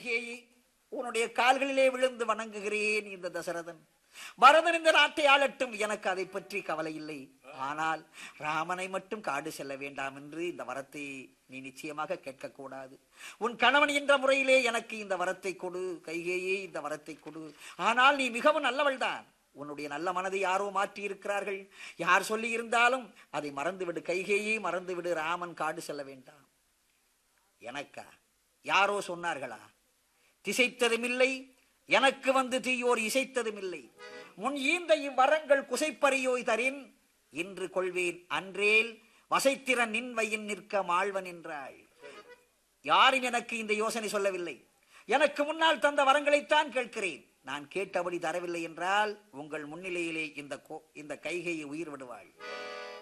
கைகேயி உன்னுடைய கால்களிலே விழுந்து வணங்குகிறேன் இந்த தசரதன் பரதன் இந்த நாட்டை ஆளட்டும் எனக்கு அதை பற்றி கவலை இல்லை ஆனால் ராமனை மட்டும் காடு செல்ல வேண்டாம் என்று இந்த வரத்தை நீ நிச்சயமாக கேட்கக்கூடாது உன் கணவன் என்ற முறையிலே எனக்கு இந்த வரத்தை கொடு கைகேயே இந்த வரத்தை கொடு ஆனால் நீ மிகவும் நல்லவள்தான் உன்னுடைய நல்ல மனதை யாரோ மாற்றி இருக்கிறார்கள் யார் சொல்லி இருந்தாலும் அதை மறந்துவிடு கைகேயே மறந்துவிடு ராமன் காடு செல்ல வேண்டாம் எனக்கா யாரோ சொன்னார்களா திசைத்ததுமில்லை எனக்கு வந்து தீயோர் இசைத்ததுமில்லை முன் ஈந்த இவ்வரங்கள் குசைப்பறியோய் தரின் இன்று கொள்வேன் அன்றேல் வசைத்திறன் நின் வையின் நிற்க மாழ்வன் என்றாள் யாரும் எனக்கு இந்த யோசனை சொல்லவில்லை எனக்கு முன்னால் தந்த வரங்களைத்தான் கேட்கிறேன் நான் கேட்டபடி தரவில்லை என்றால் உங்கள் முன்னிலையிலே இந்த கோ- இந்த கைகையை உயிர் விடுவாள்